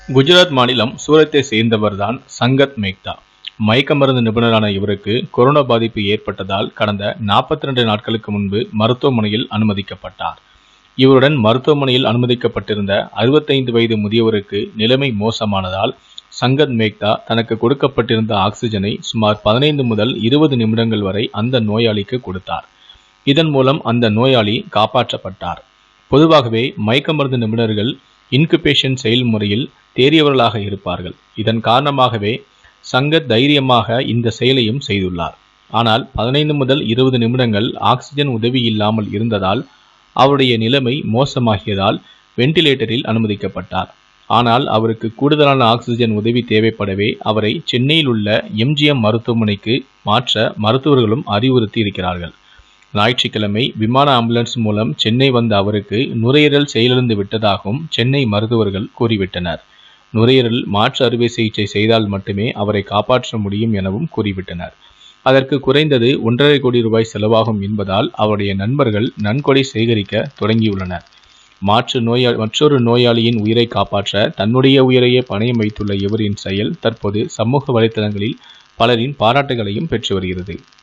குஜராத் மாநிலம் சூரத்தை சேர்ந்தவர்தான் சங்கத் மேக்தா மயக்க மருந்து நிபுணரான இவருக்கு கொரோனா பாதிப்பு ஏற்பட்டதால் கடந்த 42 நாட்களுக்கு முன்பு மருத்துவமனையில் அனுமதிக்கப்பட்டார் இவருடன் மருத்துவமனையில் அனுமதிக்கப்பட்டிருந்த 65 வயது முதியவருக்கு நிலைமை மோசமானதால் சங்கத் மேக்தா தனக்கு கொடுக்கப்பட்டிருந்த ஆக்சிஜனை சுமார் 15 முதல் 20 நிமிடங்கள் வரை அந்த நோயாளிக்கு கொடுத்தார் இதன் மூலம் அந்த நோயாளி காப்பாற்றப்பட்டார் பொதுவாகவே மயக்க மருந்து நிபுணர்கள் இன்குபேஷன் செயல்முறையில் தேறியவர்களாக இருப்பார்கள் இதன் காரணமாகவே சங்கத் தைரியமாக இந்த செயலையும் செய்துள்ளார் ஆனால் பதினைந்து முதல் இருபது நிமிடங்கள் ஆக்சிஜன் உதவி இல்லாமல் இருந்ததால் அவருடைய நிலைமை மோசமாகியதால் வெண்டிலேட்டரில் அனுமதிக்கப்பட்டார் ஆனால் அவருக்கு கூடுதலான ஆக்சிஜன் உதவி தேவைப்படவே அவரை சென்னையில் உள்ள எம்ஜிஎம் மருத்துவமனைக்கு மாற்ற மருத்துவர்களும் அறிவுறுத்தி இருக்கிறார்கள் ஞாயிற்றுக்கிழமை விமான ஆம்புலன்ஸ் மூலம் சென்னை வந்த அவருக்கு நுரையீரல் செயலிழந்து விட்டதாகவும் சென்னை மருத்துவர்கள் கூறிவிட்டனர் நுரையீரல் மாற்று அறுவை சிகிச்சை செய்தால் மட்டுமே அவரை காப்பாற்ற முடியும் எனவும் கூறிவிட்டனர் அதற்கு குறைந்தது ஒன்றரை கோடி ரூபாய் செலவாகும் என்பதால் அவருடைய நண்பர்கள் நன்கொடை சேகரிக்க தொடங்கியுள்ளனர் மாற்று நோயா மற்றொரு நோயாளியின் உயிரை காப்பாற்ற தன்னுடைய உயிரையே பணயம் வைத்துள்ள இவரின் செயல் தற்போது சமூக வலைத்தளங்களில் பலரின் பாராட்டுகளையும் பெற்று வருகிறது